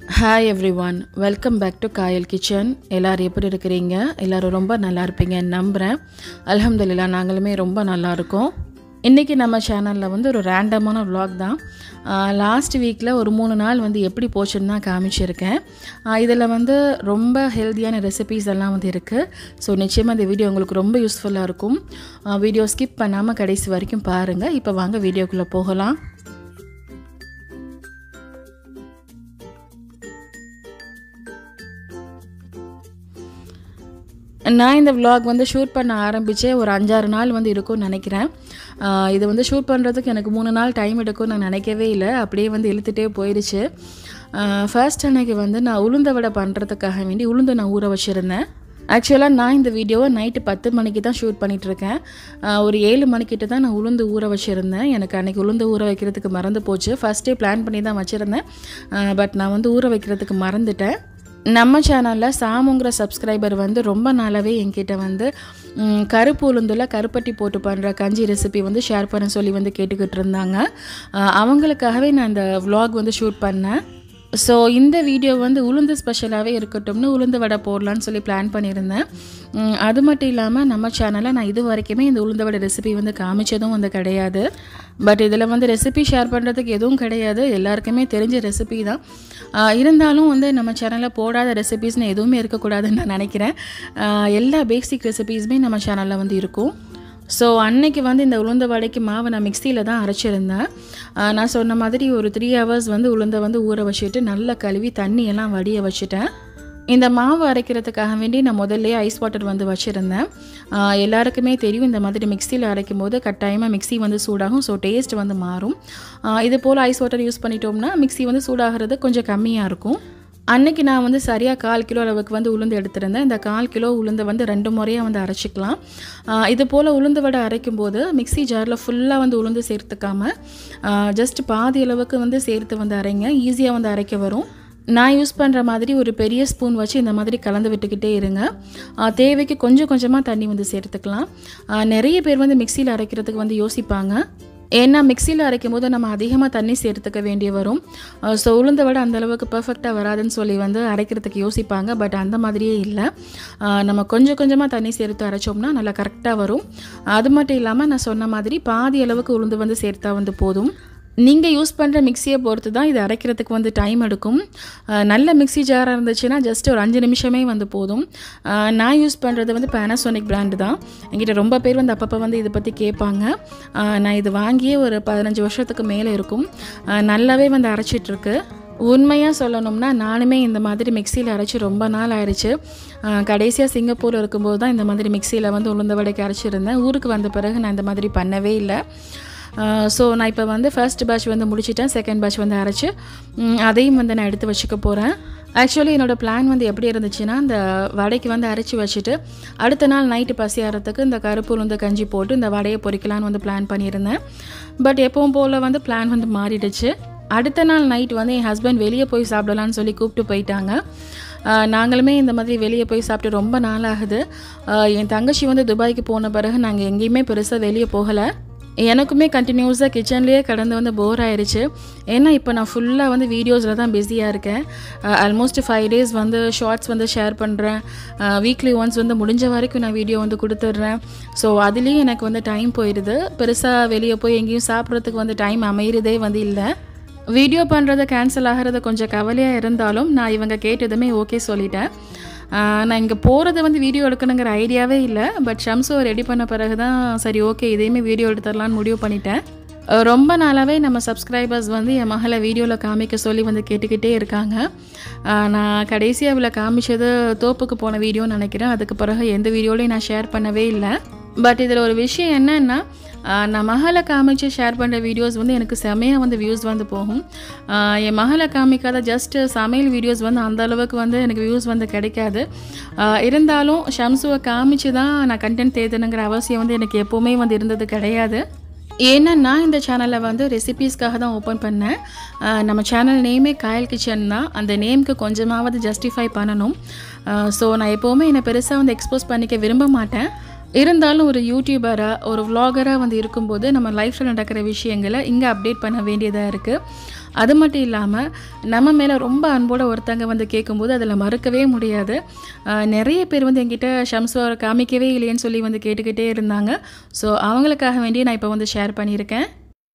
hi every welcome back to Kayal kitchen எல்லோரும் எப்படி இருக்கிறீங்க எல்லோரும் ரொம்ப நல்லா இருப்பீங்கன்னு நம்புகிறேன் அல்ஹம்துலில்லாஹ் நாங்களுமே ரொம்ப நல்லா இருக்கோம் இன்றைக்கி நம்ம சேனலில் வந்து ஒரு ரேண்டமான vlog தான் லாஸ்ட் வீக்கில் ஒரு மூணு நாள் வந்து எப்படி போச்சுன்னு தான் காமிச்சிருக்கேன் இதில் வந்து ரொம்ப ஹெல்த்தியான ரெசிபீஸ் எல்லாம் வந்து இருக்குது ஸோ நிச்சயமாக இந்த வீடியோ உங்களுக்கு ரொம்ப யூஸ்ஃபுல்லாக இருக்கும் வீடியோ ஸ்கிப் பண்ணாமல் கடைசி வரைக்கும் பாருங்கள் இப்போ வாங்க வீடியோக்குள்ளே போகலாம் நான் இந்த vlog வந்து ஷூட் பண்ண ஆரம்பித்தே ஒரு அஞ்சாறு நாள் வந்து இருக்கும்னு நினைக்கிறேன் ஆஹ் இது வந்து ஷூட் பண்ணுறதுக்கு எனக்கு மூணு நாள் டைம் எடுக்கும்னு நான் நினைக்கவே இல்லை அப்படியே வந்து இழுத்துட்டே போயிடுச்சு ஃபர்ஸ்ட் அன்னைக்கு வந்து நான் உளுந்த வடை பண்ணுறதுக்காக வேண்டி உளுந்து நான் ஊற வச்சுருந்தேன் ஆக்சுவலாக நான் இந்த வீடியோவை நைட்டு பத்து மணிக்கு தான் ஷூட் பண்ணிகிட்ருக்கேன் ஒரு ஏழு மணிக்கிட்ட தான் நான் உளுந்து ஊற வச்சுருந்தேன் எனக்கு அன்றைக்கி உளுந்து ஊற வைக்கிறதுக்கு மறந்து போச்சு ஃபஸ்ட்டே பிளான் பண்ணி தான் வச்சுருந்தேன் பட் நான் வந்து ஊற வைக்கிறதுக்கு மறந்துட்டேன் நம்ம சேனலில் சாமுங்கிற சப்ஸ்கிரைபர் வந்து ரொம்ப நாளாகவே என்கிட்ட வந்து ம், கருப்பு உளுந்துல கருப்பட்டி போட்டு பண்ணுற கஞ்சி ரெசிபி வந்து ஷேர் பண்ண சொல்லி வந்து கேட்டுக்கிட்டு இருந்தாங்க அஹ், அவங்களுக்காகவே நான் இந்த vlog வந்து ஷூட் பண்ணேன் ஸோ இந்த வீடியோ வந்து உளுந்து ஸ்பெஷலாகவே இருக்கட்டும்னு உளுந்து வடை போடலான்னு சொல்லி பிளான் பண்ணியிருந்தேன் ம், அது மட்டும் இல்லாமல் நம்ம சேனலில் நான் இது வரைக்குமே இந்த உளுந்த வடை ரெசிபி வந்து காமிச்சதும் வந்து கிடையாது பட் இதில் வந்து ரெசிபி ஷேர் பண்ணுறதுக்கு எதுவும் கிடையாது எல்லாருக்குமே தெரிஞ்ச ரெசிபி தான் ஆஹ் இருந்தாலும் வந்து நம்ம சேனலில் போடாத ரெசிபீஸ்னு எதுவுமே இருக்கக்கூடாதுன்னு நான் நினைக்கிறேன் ஆஹ் எல்லா பேசிக் ரெசிபீஸுமே நம்ம சேனலில் வந்து இருக்கும் ஸோ அன்னைக்கு வந்து இந்த உளுந்த வடைக்கு மாவை நான் மிக்சியில் தான் அரைச்சிருந்தேன் ஆஹ் நான் சொன்ன மாதிரி ஒரு த்ரீ ஹவர்ஸ் வந்து உளுந்தை வந்து ஊற வச்சுட்டு நல்லா கழுவி தண்ணி எல்லாம் வடிய வச்சுட்டேன் இந்த மாவு அரைக்கிறதுக்காக வேண்டி நான் முதல்ல ஐஸ் வாட்டர் வந்து வச்சுருந்தேன் ஆஹ் எல்லாருக்குமே தெரியும் இந்த மாதிரி மிக்சியில் அரைக்கும் போது கட்டாயமாக மிக்ஸி வந்து சூடாகும் ஸோ டேஸ்ட் வந்து மாறும் ஆஹ் இது போல் ஐஸ் வாட்டர் யூஸ் பண்ணிட்டோம்னா மிக்ஸி வந்து சூடாகிறது கொஞ்சம் கம்மியாக இருக்கும் அன்னைக்கு நான் வந்து சரியாக கால் கிலோ அளவுக்கு வந்து உளுந்து எடுத்திருந்தேன் இந்த கால் கிலோ உளுந்தை வந்து ரெண்டு முறையாக வந்து அரைச்சிக்கலாம் ஆஹ் இது போல் உளுந்து வடை அரைக்கும் போது மிக்ஸி ஜாரில் ஃபுல்லாக வந்து உளுந்து சேர்த்துக்காம ஜஸ்ட் பாதி அளவுக்கு வந்து சேர்த்து வந்து அரைங்க ஈஸியாக வந்து அரைக்க வரும் நான் யூஸ் பண்ணுற மாதிரி ஒரு பெரிய ஸ்பூன் வச்சு இந்த மாதிரி கலந்து விட்டுக்கிட்டே இருங்க ஆஹ் தேவைக்கு கொஞ்சம் கொஞ்சமாக தண்ணி வந்து சேர்த்துக்கலாம் ஆஹ் நிறைய பேர் வந்து மிக்சியில் அரைக்கிறதுக்கு வந்து யோசிப்பாங்க ஏன்னா மிக்சியில் அரைக்கும் போது நம்ம அதிகமாக தண்ணி சேர்த்துக்க வேண்டிய வரும் ஸோ உளுந்த விட அந்த அளவுக்கு பர்ஃபெக்டாக வராதுன்னு சொல்லி வந்து அரைக்கிறதுக்கு யோசிப்பாங்க பட் அந்த மாதிரியே இல்லை ஆஹ் நம்ம கொஞ்சம் கொஞ்சமாக தண்ணி சேர்த்து அரைச்சோம்னா நல்லா கரெக்டாக வரும் அது மட்டும் இல்லாமல் நான் சொன்ன மாதிரி பாதி அளவுக்கு உளுந்து வந்து சேர்த்தா வந்து போதும் நீங்கள் யூஸ் பண்ணுற மிக்சியை பொறுத்து தான் இது அரைக்கிறதுக்கு வந்து டைம் எடுக்கும் அஹ் நல்ல மிக்ஸி ஜாராக இருந்துச்சுன்னா ஜஸ்ட் ஒரு அஞ்சு நிமிஷமே வந்து போதும் அஹ் நான் யூஸ் பண்ணுறது வந்து பேனாசோனிக் பிராண்டு தான் என்கிட்ட ரொம்ப பேர் வந்து அப்பப்போ வந்து இதை பற்றி கேட்பாங்க அஹ் நான் இது வாங்கியே ஒரு பதினஞ்சு வருஷத்துக்கு மேலே இருக்கும் அஹ் நல்லாவே வந்து அரைச்சிட்ருக்கு உண்மையாக சொல்லணும்னா நானுமே இந்த மாதிரி மிக்சியில் அரைச்சி ரொம்ப நாள் ஆயிடுச்சு கடைசியாக சிங்கப்பூரில் இருக்கும்போது தான் இந்த மாதிரி மிக்சியில் வந்து உளுந்த வடைக்கு அரைச்சிருந்தேன் ஊருக்கு வந்த பிறகு நான் இந்த மாதிரி பண்ணவே இல்லை ஸோ நான் இப்போ வந்து ஃபர்ஸ்ட் பேட்ச் வந்து முடிச்சிட்டேன் செகண்ட் பேட்ச் வந்து அரைச்சி ம், அதையும் வந்து நான் எடுத்து வச்சுக்க போகிறேன் ஆக்சுவலி என்னோடய பிளான் வந்து எப்படி இருந்துச்சுன்னா இந்த வடைக்கு வந்து அரைச்சி வச்சுட்டு அடுத்த நாள் நைட்டு பசி ஆறதுக்கு இந்த கருப்பு உளுந்து கஞ்சி போட்டு இந்த வடையை பொரிக்கலான்னு வந்து பிளான் பண்ணியிருந்தேன் பட் எப்பவும் போல் வந்து பிளான் வந்து மாறிடுச்சு அடுத்த நாள் நைட் வந்து என் ஹஸ்பண்ட் வெளியே போய் சாப்பிடலான்னு சொல்லி கூப்பிட்டு போயிட்டாங்க ஆஹ் நாங்களுமே இந்த மாதிரி வெளியே போய் சாப்பிட்டு ரொம்ப நாள் ஆகுது ஆஹ் என் தங்கச்சி வந்து துபாய்க்கு போன பிறகு நாங்கள் எங்கேயுமே பெருசாக வெளியே போகலை எனக்குமே கண்டினியூஸாக கிச்சன்லேயே கடந்து வந்து போர் ஆயிடுச்சு ஏன்னா இப்போ நான் ஃபுல்லாக வந்து வீடியோஸில் தான் பிஸியாக இருக்கேன் ஆல்மோஸ்ட் ஃபைவ் டேஸ் வந்து ஷார்ட்ஸ் வந்து ஷேர் பண்ணுறேன் வீக்லி ஒன்ஸ் வந்து முடிஞ்ச வரைக்கும் நான் வீடியோ வந்து கொடுத்துட்றேன் ஸோ அதுலேயும் எனக்கு வந்து டைம் போயிடுது பெருசாக வெளியே போய் எங்கேயும் சாப்பிட்றதுக்கு வந்து டைம் அமையிறதே வந்து இல்லை வீடியோ பண்ணுறது கேன்சல் ஆகிறது கொஞ்சம் கவலையாக இருந்தாலும் நான் இவங்க கேட்டதுமே ஓகே சொல்லிட்டேன் ஆஹ் நான் இங்கே போகிறது வந்து வீடியோ எடுக்கணுங்கிற ஐடியாவே இல்லை பட் ஷம்ஸோ ரெடி பண்ண பிறகு தான் சரி ஓகே இதையுமே வீடியோ எடுத்துடலான்னு முடிவு பண்ணிட்டேன் அஹ் ரொம்ப நாளாகவே நம்ம சப்ஸ்கிரைபர்ஸ் வந்து என் மகளை வீடியோவில் காமிக்க சொல்லி வந்து கேட்டுக்கிட்டே இருக்காங்க ஆஹ் நான் கடைசியாக அவளை காமிச்சது தோப்புக்கு போன வீடியோன்னு நினைக்கிறேன் அதுக்கு பிறகு எந்த வீடியோலையும் நான் ஷேர் பண்ணவே இல்லை பட் இதில் ஒரு விஷயம் என்னன்னா ஆஹ் நான் மகளை காமிச்சு ஷேர் பண்ணுற வீடியோஸ் வந்து எனக்கு செமையாக வந்து வியூஸ் வந்து போகும் ஆஹ் என் மகளை காமிக்காத ஜஸ்ட் சமையல் வீடியோஸ் வந்து அந்த அளவுக்கு வந்து எனக்கு வியூஸ் வந்து கிடைக்காது ஆஹ் இருந்தாலும் ஷம்சுவை காமிச்சு தான் நான் கண்டென்ட் தேடணுங்கிற அவசியம் வந்து எனக்கு எப்போவுமே வந்து இருந்தது கிடையாது ஏன்னா நான் இந்த சேனலை வந்து ரெசிபீஸ்க்காக தான் ஓப்பன் பண்ணேன் ஆஹ் நம்ம சேனல் நேமே காயல் கிச்சன் தான் அந்த நேம்க்கு கொஞ்சமாவது ஜஸ்டிஃபை பண்ணணும் ஸோ நான் எப்போவுமே என்னை பெருசாக வந்து எக்ஸ்போஸ் பண்ணிக்க விரும்ப மாட்டேன் இருந்தாலும் ஒரு யூடியூபராக ஒரு vlogger-ஆ வந்து இருக்கும்போது நம்ம லைஃப்பில் நடக்கிற விஷயங்களை இங்கே அப்டேட் பண்ண வேண்டியதாக இருக்குது அது மட்டும் இல்லாமல் நம்ம மேலே ரொம்ப அன்போட ஒருத்தங்க வந்து கேட்கும்போது அதில் மறுக்கவே முடியாது ஆஹ் நிறைய பேர் வந்து என்கிட்ட ஷம்ஸ்வாரை காமிக்கவே இல்லையேன்னு சொல்லி வந்து கேட்டுக்கிட்டே இருந்தாங்க ஸோ அவங்களுக்காக வேண்டி நான் இப்போ வந்து ஷேர் பண்ணியிருக்கேன்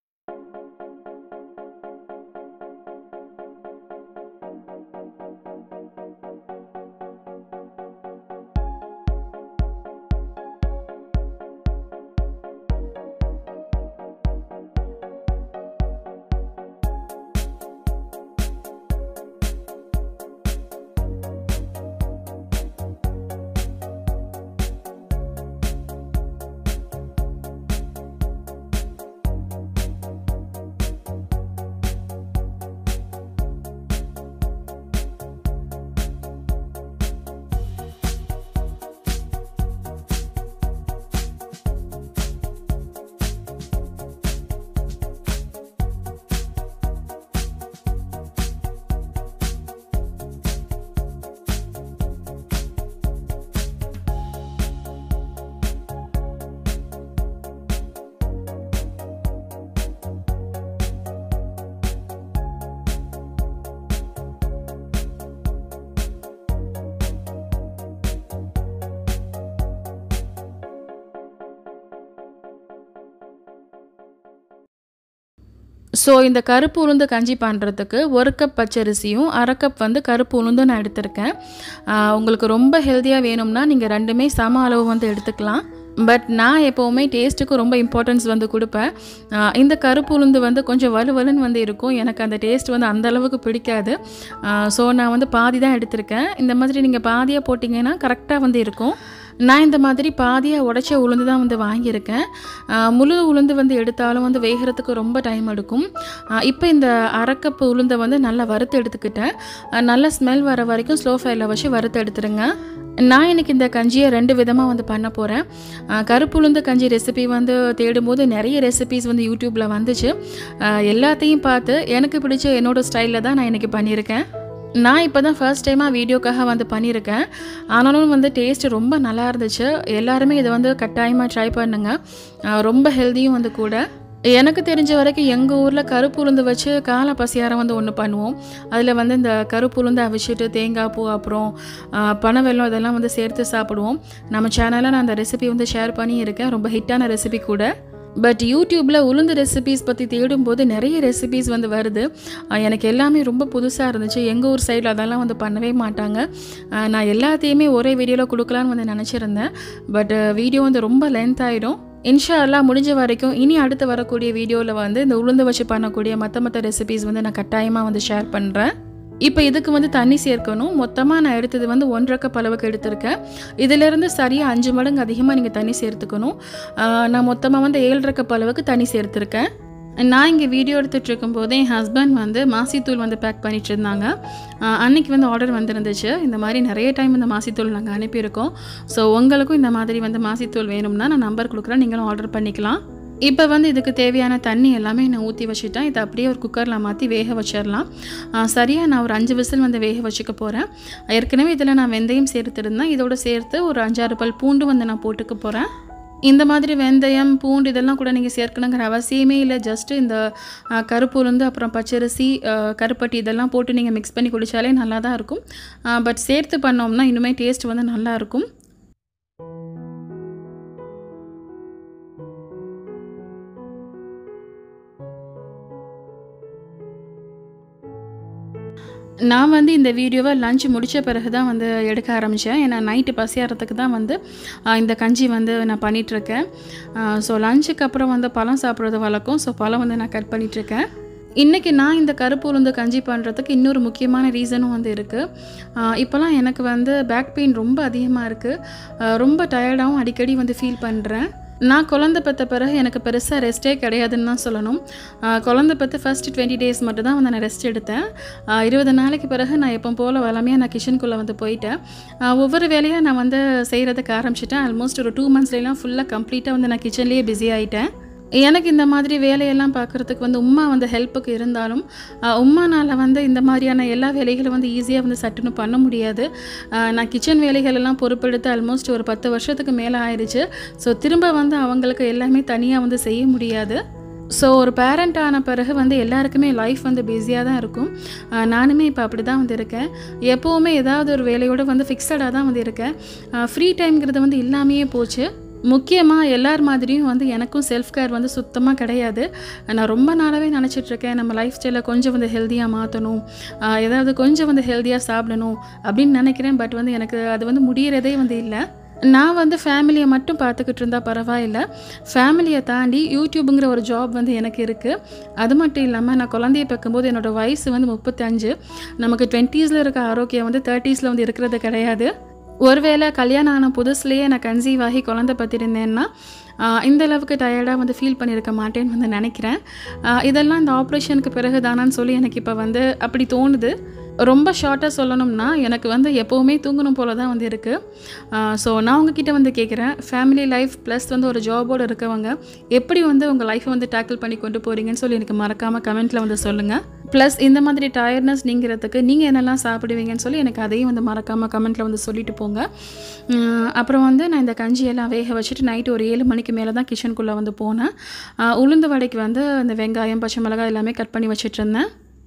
ஸோ இந்த கருப்பு உளுந்து கஞ்சி பண்ணுறதுக்கு ஒரு கப் பச்சரிசியும் அரை கப் வந்து கருப்பு உளுந்தும் நான் எடுத்திருக்கேன் ஆஹ் உங்களுக்கு ரொம்ப ஹெல்த்தியாக வேணும்னா நீங்கள் ரெண்டுமே சம அளவு வந்து எடுத்துக்கலாம் பட் நான் எப்போவுமே டேஸ்ட்டுக்கு ரொம்ப இம்பார்ட்டன்ஸ் வந்து கொடுப்பேன் ஆஹ் இந்த கருப்பு உளுந்து வந்து கொஞ்சம் வலுவலுன்னு வந்து இருக்கும் எனக்கு அந்த டேஸ்ட் வந்து அந்த அளவுக்கு பிடிக்காது ஸோ நான் வந்து பாதி தான் எடுத்திருக்கேன் இந்த மாதிரி நீங்கள் பாதியாக போட்டிங்கன்னா கரெக்டாக வந்து இருக்கும் நான் இந்த மாதிரி பாதியாக உடைச்ச உளுந்து தான் வந்து வாங்கியிருக்கேன் ஆஹ் முழு உளுந்து வந்து எடுத்தாலும் வந்து வேகிறதுக்கு ரொம்ப டைம் எடுக்கும் இப்போ இந்த அரைக்கப்பு உளுந்தை வந்து நல்லா வறுத்து எடுத்துக்கிட்டேன் ஆஹ் நல்ல ஸ்மெல் வர வரைக்கும் ஸ்லோ ஃபயரில் வச்சு வறுத்து எடுத்துருங்க நான் இன்னைக்கு இந்த கஞ்சியை ரெண்டு விதமாக வந்து பண்ண போகிறேன் கருப்பு உளுந்து கஞ்சி ரெசிபி வந்து தேடும்போது நிறைய ரெசிபிஸ் வந்து யூடியூப்பில் வந்துச்சு ஆஹ் எல்லாத்தையும் பார்த்து எனக்கு பிடிச்ச என்னோடய ஸ்டைலில் தான் நான் இன்றைக்கி பண்ணியிருக்கேன் நான் இப்போ தான் ஃபர்ஸ்ட் டைமாக வீடியோக்காக வந்து பண்ணியிருக்கேன் ஆனாலும் வந்து டேஸ்ட் ரொம்ப நல்லா இருந்துச்சு எல்லாருமே இதை வந்து கட்டாயமாக ட்ரை பண்ணுங்க ஆஹ் ரொம்ப ஹெல்த்தியும் வந்து கூட எனக்கு தெரிஞ்ச வரைக்கும் எங்கள் ஊரில் கருப்பு உளுந்து வச்சு காலை பசியாரம் வந்து ஒன்று பண்ணுவோம் அதில் வந்து இந்த கருப்பு உளுந்து அவிச்சிட்டு தேங்காய் பூ அப்புறம் ஆஹ் பனை வெல்லம் இதெல்லாம் வந்து சேர்த்து சாப்பிடுவோம் நம்ம சேனலில் நான் அந்த ரெசிபி வந்து ஷேர் பண்ணி இருக்கேன் ரொம்ப ஹிட்டான ரெசிபி கூட பட் யூடியூப்பில் உளுந்து ரெசிபீஸ் பற்றி தேடும்போது நிறைய ரெசிபீஸ் வந்து வருது அஹ் எனக்கு எல்லாமே ரொம்ப புதுசாக இருந்துச்சு எங்கள் ஊர் சைடில் அதெல்லாம் வந்து பண்ணவே மாட்டாங்க அஹ் நான் எல்லாத்தையுமே ஒரே வீடியோவில் கொடுக்கலான்னு வந்து நினச்சிருந்தேன் பட் வீடியோ வந்து ரொம்ப லென்த் ஆகிடும் இன்ஷா அல்லாஹ் முடிஞ்ச வரைக்கும் இனி அடுத்து வரக்கூடிய வீடியோவில் வந்து இந்த உளுந்து வச்சு பண்ணக்கூடிய மற்ற மற்ற ரெசிபீஸ் வந்து நான் கட்டாயமாக வந்து ஷேர் பண்ணுறேன் இப்போ இதுக்கு வந்து தண்ணி சேர்க்கணும் மொத்தமாக நான் எடுத்தது வந்து ஒன்றரை கப் அளவுக்கு எடுத்திருக்கேன் இதிலிருந்து சரியாக அஞ்சு மடங்கு அதிகமாக நீங்கள் தண்ணி சேர்த்துக்கணும் ஆஹ் நான் மொத்தமாக வந்து ஏழரை கப் அளவுக்கு தண்ணி சேர்த்துருக்கேன் நான் இங்கே வீடியோ எடுத்துகிட்டு இருக்கும்போது என் ஹஸ்பண்ட் வந்து மாசித்தூள் வந்து பேக் பண்ணிட்டு இருந்தாங்க ஆஹ் அன்னைக்கு வந்து ஆர்டர் வந்துருந்துச்சு இந்த மாதிரி நிறைய டைம் இந்த மாசித்தூள் நாங்கள் அனுப்பியிருக்கோம் ஸோ உங்களுக்கும் இந்த மாதிரி வந்து மாசித்தூள் வேணும்னா நான் நம்பர் கொடுக்குறேன் நீங்களும் ஆர்டர் பண்ணிக்கலாம் இப்போ வந்து இதுக்கு தேவையான தண்ணி எல்லாமே நான் ஊற்றி வச்சுட்டேன் இதை அப்படியே ஒரு குக்கரில் மாற்றி வேக வச்சிடலாம் சரியாக நான் ஒரு அஞ்சு விசில் வந்து வேக வச்சுக்க போகிறேன் ஏற்கனவே இதில் நான் வெந்தயம் சேர்த்துருந்தேன் இதோட சேர்த்து ஒரு அஞ்சாறு பல் பூண்டு வந்து நான் போட்டுக்க போகிறேன் இந்த மாதிரி வெந்தயம் பூண்டு இதெல்லாம் கூட நீங்கள் சேர்க்கணுங்கிற அவசியமே இல்லை ஜஸ்ட்டு இந்த ஆ, கருப்பு உளுந்து அப்புறம் பச்சரிசி ஆ, கருப்பட்டி இதெல்லாம் போட்டு நீங்கள் மிக்ஸ் பண்ணி குடித்தாலே நல்லா தான் இருக்கும் பட் சேர்த்து பண்ணோம்னா இன்னுமே டேஸ்ட் வந்து நல்லா இருக்கும் நான் வந்து இந்த வீடியோவை லஞ்ச் முடித்த பிறகு தான் வந்து எடுக்க ஆரம்பித்தேன் ஏன்னா நைட்டு பசியாரத்துக்கு தான் வந்து ஆஹ், இந்த கஞ்சி வந்து நான் பண்ணிகிட்ருக்கேன் ஸோ லஞ்சுக்கு அப்புறம் வந்து பழம் சாப்பிட்றது வழக்கம் ஸோ பழம் வந்து நான் கட் பண்ணிகிட்ருக்கேன் இன்றைக்கி நான் இந்த கருப்பு உளுந்து கஞ்சி பண்ணுறதுக்கு இன்னொரு முக்கியமான ரீசனும் வந்து இருக்குது இப்போலாம் எனக்கு வந்து பேக் பெயின் ரொம்ப அதிகமாக இருக்குது ரொம்ப டயர்டாகவும் அடிக்கடி வந்து ஃபீல் பண்ணுறேன் நான் குழந்தை பெற்ற பிறகு எனக்கு பெருசாக ரெஸ்ட்டே கிடையாதுன்னு தான் சொல்லணும் ஆஹ் குழந்தை பெற்று ஃபர்ஸ்ட் டுவெண்ட்டி டேஸ் மட்டும் தான் வந்து நான் ரெஸ்ட் எடுத்தேன் ஆஹ் இருபது நாளைக்கு பிறகு நான் எப்போ போல் வளமையாக நான் கிச்சனுக்குள்ளே வந்து போயிட்டேன் ஆஹ் ஒவ்வொரு வேலையாக நான் வந்து செய்கிறதுக்கு ஆரம்பிச்சிட்டேன் ஆல்மோஸ்ட் ஒரு டூ மந்த்ஸ்லாம் ஃபுல்லாக கம்ப்ளீட்டாக வந்து நான் கிச்சன்லேயே பிஸி ஆகிட்டேன் எனக்கு இந்த மாதிரி வேலையெல்லாம் பார்க்குறதுக்கு வந்து உம்மா வந்து ஹெல்ப்புக்கு இருந்தாலும் ஆஹ் உம்மானால் வந்து இந்த மாதிரியான எல்லா வேலைகளும் வந்து ஈஸியாக வந்து சட்டுன்னு பண்ண முடியாது ஆஹ் நான் கிச்சன் வேலைகள் எல்லாம் பொறுப்பெடுத்து ஆல்மோஸ்ட் ஒரு பத்து வருஷத்துக்கு மேலே ஆயிடுச்சு ஸோ திரும்ப வந்து அவங்களுக்கு எல்லாமே தனியாக வந்து செய்ய முடியாது ஸோ ஒரு பேரண்ட் ஆன பிறகு வந்து எல்லாருக்குமே லைஃப் வந்து பிஸியாக தான் இருக்கும் ஆஹ் நானுமே இப்போ அப்படி தான் வந்து இருக்கேன் எப்போவுமே ஏதாவது ஒரு வேலையோடு வந்து ஃபிக்ஸடாக தான் வந்து இருக்கேன் ஃப்ரீ டைம்ங்கிறது வந்து இல்லாமையே போச்சு முக்கியமாக எல்லார் மாதிரியும் வந்து எனக்கும் செல்ஃப் கேர் வந்து சுத்தமாக கிடையாது நான் ரொம்ப நாளாகவே நினச்சிட்ருக்கேன் நம்ம லைஃப் ஸ்டைலை கொஞ்சம் வந்து ஹெல்த்தியாக மாற்றணும் ஏதாவது கொஞ்சம் வந்து ஹெல்த்தியாக சாப்பிடணும் அப்படின்னு நினைக்கிறேன் பட் வந்து எனக்கு அது வந்து முடியறதே வந்து இல்லை நான் வந்து ஃபேமிலியை மட்டும் பார்த்துக்கிட்டு இருந்தால் பரவாயில்ல ஃபேமிலியை தாண்டி யூடியூப்புங்கிற ஒரு ஜாப் வந்து எனக்கு இருக்குது அது மட்டும் இல்லாமல் நான் குழந்தைய பார்க்கும்போது என்னோடய வயசு வந்து முப்பத்தஞ்சு நமக்கு டுவெண்ட்டீஸில் இருக்க ஆரோக்கியம் வந்து தேர்ட்டீஸில் வந்து இருக்கிறது கிடையாது ஒருவேளை கல்யாணம் ஆன புதுசுலேயே நான் கன்சீவ் ஆகி குழந்தை பற்றிருந்தேன்னா இந்த அளவுக்கு டயர்டாக வந்து ஃபீல் பண்ணியிருக்க மாட்டேன்னு வந்து நினைக்கிறேன் ஆஹ் இதெல்லாம் இந்த ஆப்ரேஷனுக்கு பிறகு தானான்னு சொல்லி எனக்கு இப்போ வந்து அப்படி தோணுது ரொம்ப ஷார்ட்டாக சொல்லணும்னா எனக்கு வந்து எப்போவுமே தூங்கணும் போல தான் வந்து இருக்குது ஸோ நான் உங்ககிட்ட வந்து கேட்குறேன் ஃபேமிலி லைஃப் ப்ளஸ் வந்து ஒரு ஜாபோடு இருக்கவங்க எப்படி வந்து உங்கள் லைஃப்பை வந்து டேக்கிள் பண்ணி கொண்டு போகிறீங்கன்னு சொல்லி எனக்கு மறக்காமல் கமெண்ட்டில் வந்து சொல்லுங்கள் ப்ளஸ் இந்த மாதிரி டயர்ட்னஸ் நீங்கிறதுக்கு நீங்கள் என்னெல்லாம் சாப்பிடுவீங்கன்னு சொல்லி எனக்கு அதையும் வந்து மறக்காமல் கமெண்ட்டில் வந்து சொல்லிட்டு போங்க உம், அப்புறம் வந்து நான் இந்த கஞ்சியெல்லாம் வேக வச்சுட்டு நைட்டு ஒரு ஏழு மணிக்கு மேலே தான் கிச்சனுக்குள்ளே வந்து போனேன் ஆஹ் உளுந்து வடைக்கு வந்து இந்த வெங்காயம் பச்சை மிளகாய் எல்லாமே கட் பண்ணி வச்சிட்டு இருந்தேன்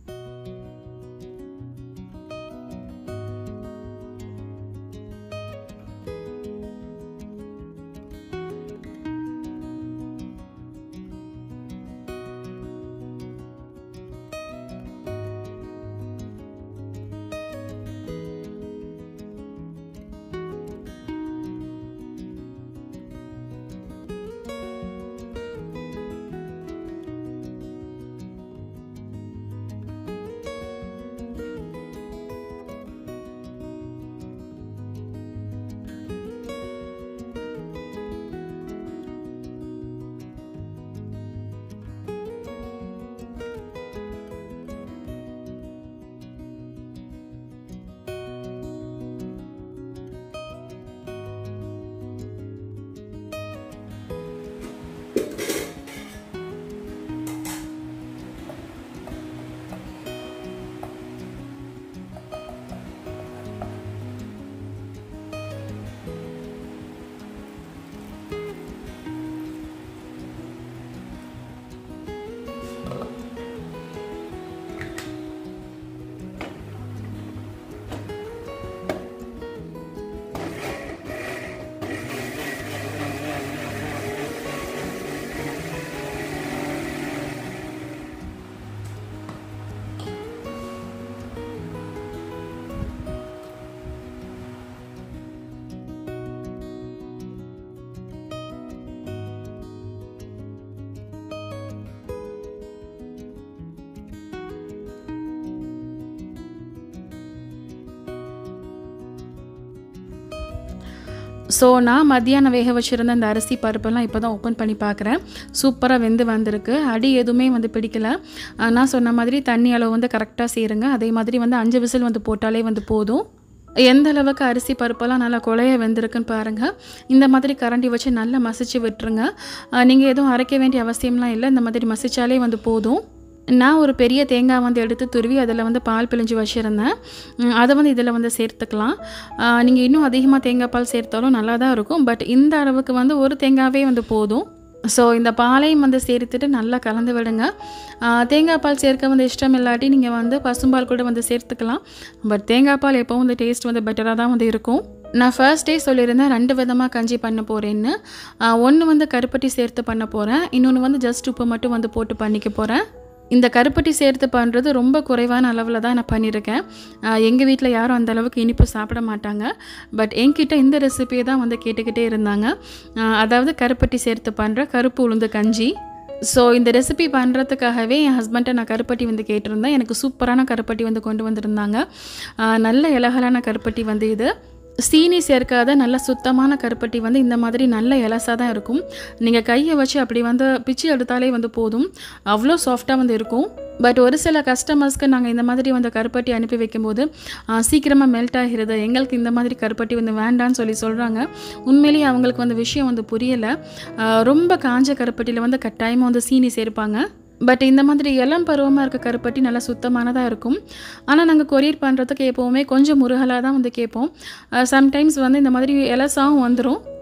ஸோ நான் மத்தியானம் வேக வச்சுருந்த அந்த அரிசி பருப்பெல்லாம் இப்போ தான் ஓப்பன் பண்ணி பார்க்குறேன் சூப்பராக வெந்து வந்திருக்கு அடி எதுவுமே வந்து பிடிக்கல ஆஹ் நான் சொன்ன மாதிரி தண்ணி அளவு வந்து கரெக்டாக சேருங்க அதே மாதிரி வந்து அஞ்சு விசில் வந்து போட்டாலே வந்து போதும் எந்த அளவுக்கு அரிசி பருப்பெல்லாம் நல்லா குழைய வெந்திருக்குன்னு பாருங்கள் இந்த மாதிரி கரண்டி வச்சு நல்லா மசிச்சு விட்டுருங்க நீங்கள் எதுவும் அரைக்க வேண்டிய அவசியம்லாம் இல்லை இந்த மாதிரி மசிச்சாலே வந்து போதும் நான் ஒரு பெரிய தேங்காய் வந்து எடுத்து துருவி அதில் வந்து பால் பிழிஞ்சு வச்சுருந்தேன் உம், அதை வந்து இதில் வந்து சேர்த்துக்கலாம் நீங்கள் இன்னும் அதிகமாக தேங்காய் பால் சேர்த்தாலும் நல்லா தான் இருக்கும் பட் இந்த அளவுக்கு வந்து ஒரு தேங்காவே வந்து போதும் ஸோ இந்த பாலையும் வந்து சேர்த்துட்டு நல்லா கலந்து விடுங்க ஆ, தேங்காய் பால் சேர்க்க வந்து இஷ்டம் இல்லாட்டி நீங்கள் வந்து பசும்பால் கூட வந்து சேர்த்துக்கலாம் பட் தேங்காய் பால் எப்போவும் வந்து டேஸ்ட் வந்து பெட்டராக தான் வந்து இருக்கும் நான் ஃபர்ஸ்ட் டே சொல்லியிருந்தேன் ரெண்டு விதமாக கஞ்சி பண்ண போகிறேன்னு ஒன்று வந்து கருப்பட்டி சேர்த்து பண்ண போகிறேன் இன்னொன்று வந்து ஜஸ்ட் உப்பு மட்டும் வந்து போட்டு பண்ணிக்க போகிறேன் இந்த கருப்பட்டி சேர்த்து பண்ணுறது ரொம்ப குறைவான அளவில் தான் நான் பண்ணியிருக்கேன் எங்கள் வீட்டில் யாரும் அந்த அளவுக்கு இனிப்பு சாப்பிட மாட்டாங்க பட் என்கிட்ட இந்த ரெசிபியை தான் வந்து கேட்டுக்கிட்டே இருந்தாங்க ஆஹ் அதாவது கருப்பட்டி சேர்த்து பண்ணுற கருப்பு உளுந்து கஞ்சி ஸோ இந்த ரெசிபி பண்ணுறதுக்காகவே என் ஹஸ்பண்ட்டை நான் கருப்பட்டி வந்து கேட்டிருந்தேன் எனக்கு சூப்பரான கருப்பட்டி வந்து கொண்டு வந்திருந்தாங்க ஆஹ் நல்ல இலகலான கருப்பட்டி வந்து இது சீனி சேர்க்காத நல்ல சுத்தமான கருப்பட்டி வந்து இந்த மாதிரி நல்ல இலசாக தான் இருக்கும் நீங்கள் கையை வச்சு அப்படி வந்து பிச்சு எடுத்தாலே வந்து போதும் அவ்வளோ சாஃப்டாக வந்து இருக்கும் பட் ஒரு சில கஸ்டமர்ஸ்க்கு நாங்கள் இந்த மாதிரி வந்து கருப்பட்டி அனுப்பி வைக்கும்போது சீக்கிரமாக மெல்ட் ஆகிறது எங்களுக்கு இந்த மாதிரி கருப்பட்டி வந்து வேண்டான்னு சொல்லி சொல்கிறாங்க உண்மையிலேயே அவங்களுக்கு வந்து விஷயம் வந்து புரியலை ரொம்ப காஞ்ச கருப்பட்டியில் வந்து கட்டாயமாக வந்து சீனி சேர்ப்பாங்க பட் இந்த மாதிரி இளம் பருவமாக இருக்க கருப்பட்டி நல்லா சுத்தமானதாக இருக்கும் ஆனால் நாங்கள் கொரியர் பண்ணுறதுக்கு எப்போவுமே கொஞ்சம் முருகலாக தான் வந்து கேட்போம் சம்டைம்ஸ் வந்து இந்த மாதிரி இலசாவும் வந்துடும்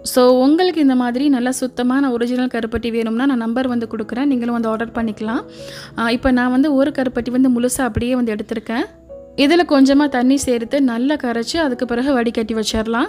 ஸோ உங்களுக்கு இந்த மாதிரி நல்லா சுத்தமான ஒரிஜினல் கருப்பட்டி வேணும்னா நான் நம்பர் வந்து கொடுக்குறேன் நீங்களும் வந்து ஆர்டர் பண்ணிக்கலாம் இப்போ நான் வந்து ஒரு கருப்பட்டி வந்து முழுசாக அப்படியே வந்து எடுத்திருக்கேன் இதில் கொஞ்சமாக தண்ணி சேர்த்து நல்லா கரைச்சி அதுக்கு பிறகு வடிகட்டி வச்சிடலாம்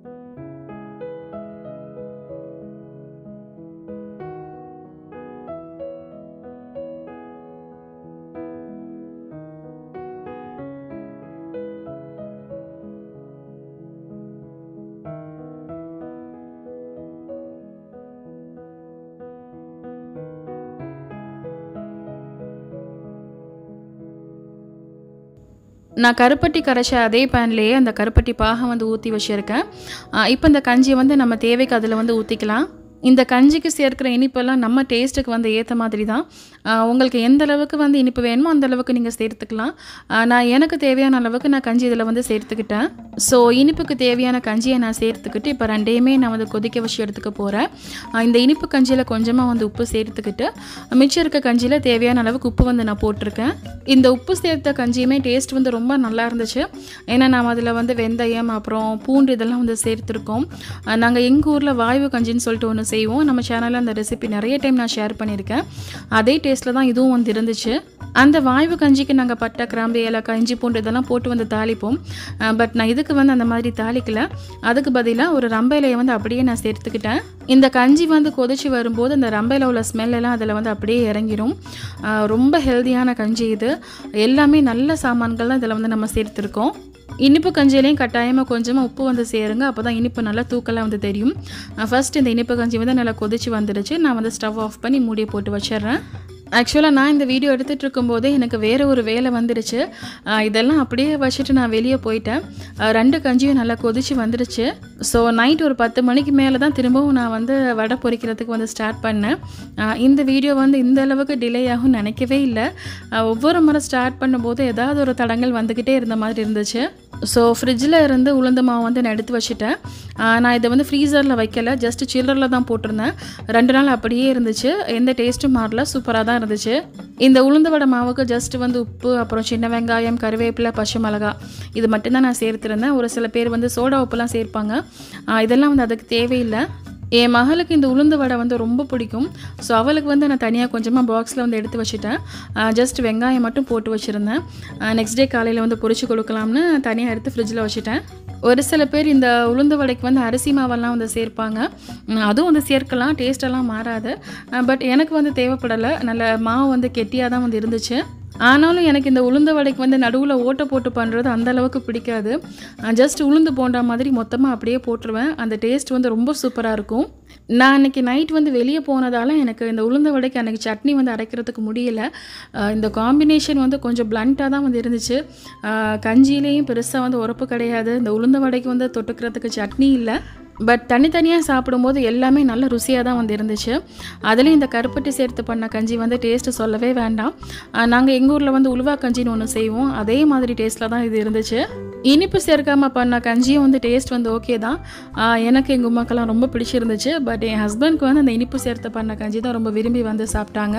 நான் கருப்பட்டி கரைச்ச அதே பேன்லேயே அந்த கருப்பட்டி பாகம் வந்து ஊற்றி வச்சுருக்கேன் இப்போ இந்த கஞ்சியை வந்து நம்ம தேவைக்கு அதில் வந்து ஊற்றிக்கலாம் இந்த கஞ்சிக்கு சேர்க்கிற இனிப்பெல்லாம் நம்ம டேஸ்ட்டுக்கு வந்து ஏற்ற மாதிரி தான் ஆஹ் உங்களுக்கு எந்த அளவுக்கு வந்து இனிப்பு வேணுமோ அந்த அளவுக்கு நீங்கள் சேர்த்துக்கலாம் ஆஹ் நான் எனக்கு தேவையான அளவுக்கு நான் கஞ்சி இதில் வந்து சேர்த்துக்கிட்டேன் ஸோ இனிப்புக்கு தேவையான கஞ்சியை நான் சேர்த்துக்கிட்டு இப்போ ரெண்டையுமே நான் வந்து கொதிக்க வச்சு எடுத்துக்க போகிறேன் இந்த இனிப்பு கஞ்சியில் கொஞ்சமாக வந்து உப்பு சேர்த்துக்கிட்டு மிச்சம் இருக்க கஞ்சியில் தேவையான அளவுக்கு உப்பு வந்து நான் போட்டிருக்கேன் இந்த உப்பு சேர்த்த கஞ்சியுமே டேஸ்ட் வந்து ரொம்ப நல்லா இருந்துச்சு ஏன்னா நாம் அதில் வந்து வெந்தயம் அப்புறம் பூண்டு இதெல்லாம் வந்து சேர்த்துருக்கோம் நாங்கள் எங்கள் ஊரில் வாய்வு கஞ்சின்னு சொல்லிட்டு ஒன்று செய்வோம் நம்ம சேனலில் அந்த ரெசிபி நிறைய டைம் நான் ஷேர் பண்ணியிருக்கேன் அதே டேஸ்ட்டில் தான் இதுவும் வந்து இருந்துச்சு அந்த வாய்வு கஞ்சிக்கு நாங்கள் பட்டை கிராம்பு ஏலக்காய் இஞ்சி பூண்டு இதெல்லாம் போட்டு வந்து தாளிப்போம் பட் நான் இதுக்கு வந்து அந்த மாதிரி தாளிக்கல அதுக்கு பதிலாக ஒரு ரம்ப இலையை வந்து அப்படியே நான் சேர்த்துக்கிட்டேன் இந்த கஞ்சி வந்து கொதிச்சு வரும்போது அந்த ரம்பையில் உள்ள ஸ்மெல் எல்லாம் அதில் வந்து அப்படியே இறங்கிடும் ஆஹ் ரொம்ப ஹெல்தியான கஞ்சி இது எல்லாமே நல்ல சாமான்கள் தான் இதில் வந்து நம்ம சேர்த்துருக்கோம் இனிப்பு கஞ்சியிலையும் கட்டாயமாக கொஞ்சமாக உப்பு வந்து சேருங்க அப்போ தான் இனிப்பு நல்லா தூக்கலாக வந்து தெரியும் ஃபர்ஸ்ட் இந்த இனிப்பு கஞ்சி வந்து நல்லா கொதிச்சு வந்துடுச்சு நான் வந்து ஸ்டவ் ஆஃப் பண்ணி மூடியை போட்டு வச்சிடுறேன் ஆக்சுவலாக நான் இந்த வீடியோ எடுத்துகிட்டு இருக்கும்போதே எனக்கு வேறு ஒரு வேலை வந்துடுச்சு ஆஹ் இதெல்லாம் அப்படியே வச்சுட்டு நான் வெளியே போயிட்டேன் ஆஹ் ரெண்டு கஞ்சியும் நல்லா கொதிச்சு வந்துடுச்சு ஸோ நைட் ஒரு பத்து மணிக்கு மேலே தான் திரும்பவும் நான் வந்து வடை பொரிக்கிறதுக்கு வந்து ஸ்டார்ட் பண்ணேன் ஆஹ் இந்த வீடியோ வந்து இந்த அளவுக்கு டிலே ஆகும் நினைக்கவே இல்லை ஆஹ் ஒவ்வொரு முறை ஸ்டார்ட் பண்ணும்போது ஏதாவது ஒரு தடங்கள் வந்துக்கிட்டே இருந்த மாதிரி இருந்துச்சு ஸோ ஃப்ரிட்ஜில் இருந்து உளுந்த மாவு வந்து நான் எடுத்து வச்சுட்டேன் ஆஹ் நான் இதை வந்து ஃப்ரீசரில் வைக்கல ஜஸ்ட் சில்லரில் தான் போட்டிருந்தேன் ரெண்டு நாள் அப்படியே இருந்துச்சு எந்த டேஸ்ட்டும் மாறல சூப்பராக தான் இருந்துச்சு இந்த உளுந்த வடை மாவுக்கு ஜஸ்ட் வந்து உப்பு அப்புறம் சின்ன வெங்காயம் கருவேப்பிலை பச்சை மிளகா இது மட்டும்தான் நான் சேர்த்துருந்தேன் ஒரு சில பேர் வந்து சோடா உப்புலாம் சேர்ப்பாங்க ஆஹ் இதெல்லாம் வந்து அதுக்கு தேவையில்லை என் மகளுக்கு இந்த உளுந்து வடை வந்து ரொம்ப பிடிக்கும் ஸோ அவளுக்கு வந்து நான் தனியாக கொஞ்சமாக பாக்ஸில் வந்து எடுத்து வச்சுட்டேன் ஜஸ்ட் வெங்காயம் மட்டும் போட்டு வச்சுருந்தேன் நெக்ஸ்ட் டே காலையில் வந்து பொரிச்சு கொடுக்கலாம்னு தனியாக எடுத்து ஃப்ரிட்ஜில் வச்சுட்டேன் ஒரு சில பேர் இந்த உளுந்து வடைக்கு வந்து அரிசி மாவெல்லாம் வந்து சேர்ப்பாங்க உம், அதுவும் வந்து சேர்க்கலாம் டேஸ்டெல்லாம் மாறாது பட் எனக்கு வந்து தேவைப்படலை நல்ல மாவு வந்து கெட்டியாக தான் வந்து இருந்துச்சு ஆனாலும் எனக்கு இந்த உளுந்த வடைக்கு வந்து நடுவில் ஓட்டை போட்டு பண்ணுறது அந்த அளவுக்கு பிடிக்காது ஜஸ்ட் உளுந்து போண்டா மாதிரி மொத்தமாக அப்படியே போட்டுருவேன் அந்த டேஸ்ட் வந்து ரொம்ப சூப்பராக இருக்கும் நான் அன்றைக்கி நைட் வந்து வெளியே போனதால் எனக்கு இந்த உளுந்த வடைக்கு அன்றைக்கி சட்னி வந்து அரைக்கிறதுக்கு முடியல அஹ் இந்த காம்பினேஷன் வந்து கொஞ்சம் பிளண்ட்டாக தான் வந்து இருந்துச்சு அஹ் கஞ்சியிலையும் பெருசாக வந்து உரப்பு கிடையாது இந்த உளுந்த வடைக்கு வந்து தொட்டுக்கிறதுக்கு சட்னி இல்லை பட் தனித்தனியாக சாப்பிடும்போது எல்லாமே நல்ல ருசியாக தான் வந்து இருந்துச்சு அதுலேயும் இந்த கருப்பட்டி சேர்த்து பண்ண கஞ்சி வந்து டேஸ்ட்டு சொல்லவே வேண்டாம் நாங்கள் எங்கள் ஊரில் வந்து உலுவா கஞ்சின்னு ஒன்று செய்வோம் அதே மாதிரி டேஸ்ட்டில் தான் இது இருந்துச்சு இனிப்பு சேர்க்காமல் பண்ண கஞ்சியும் வந்து டேஸ்ட் வந்து ஓகே தான் ஆஹ் எனக்கு எங்கள் உமாக்கெல்லாம் ரொம்ப பிடிச்சிருந்துச்சு பட் என் ஹஸ்பண்ட்க்கு வந்து அந்த இனிப்பு சேர்த்து பண்ண கஞ்சி தான் ரொம்ப விரும்பி வந்து சாப்பிட்டாங்க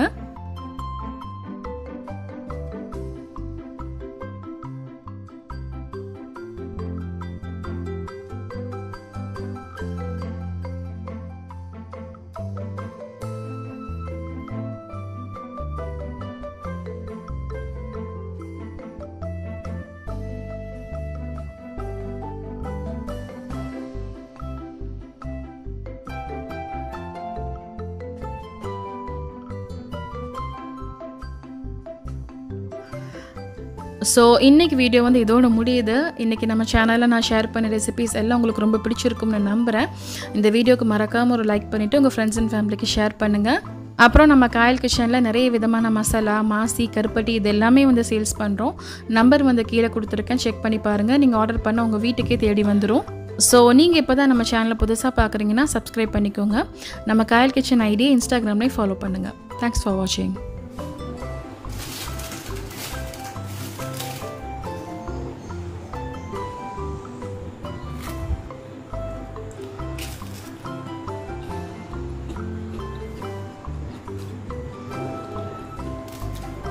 ஸோ இன்றைக்கி வீடியோ வந்து இதோட முடியுது இன்றைக்கி நம்ம சேனலில் நான் ஷேர் பண்ண ரெசிபிஸ் எல்லாம் உங்களுக்கு ரொம்ப பிடிச்சிருக்கும்னு நம்புகிறேன் இந்த வீடியோக்கு மறக்காமல் ஒரு லைக் பண்ணிவிட்டு உங்கள் ஃப்ரெண்ட்ஸ் அண்ட் ஃபேமிலிக்கு ஷேர் பண்ணுங்கள் அப்புறம் நம்ம காயல் கிச்சனில் நிறைய விதமான மசாலா மாசி கருப்பட்டி இது எல்லாமே வந்து சேல்ஸ் பண்ணுறோம் நம்பர் வந்து கீழே கொடுத்துருக்கேன் செக் பண்ணி பாருங்கள் நீங்கள் ஆர்டர் பண்ண உங்கள் வீட்டுக்கே தேடி வந்துடும் ஸோ நீங்கள் இப்போ தான் நம்ம சேனலை புதுசாக பார்க்குறீங்கன்னா சப்ஸ்கிரைப் பண்ணிக்கோங்க நம்ம காயல் கிச்சன் ஐடியை இன்ஸ்டாகிராம்லேயும் ஃபாலோ பண்ணுங்கள் தேங்க்ஸ் ஃபார் வாட்சிங்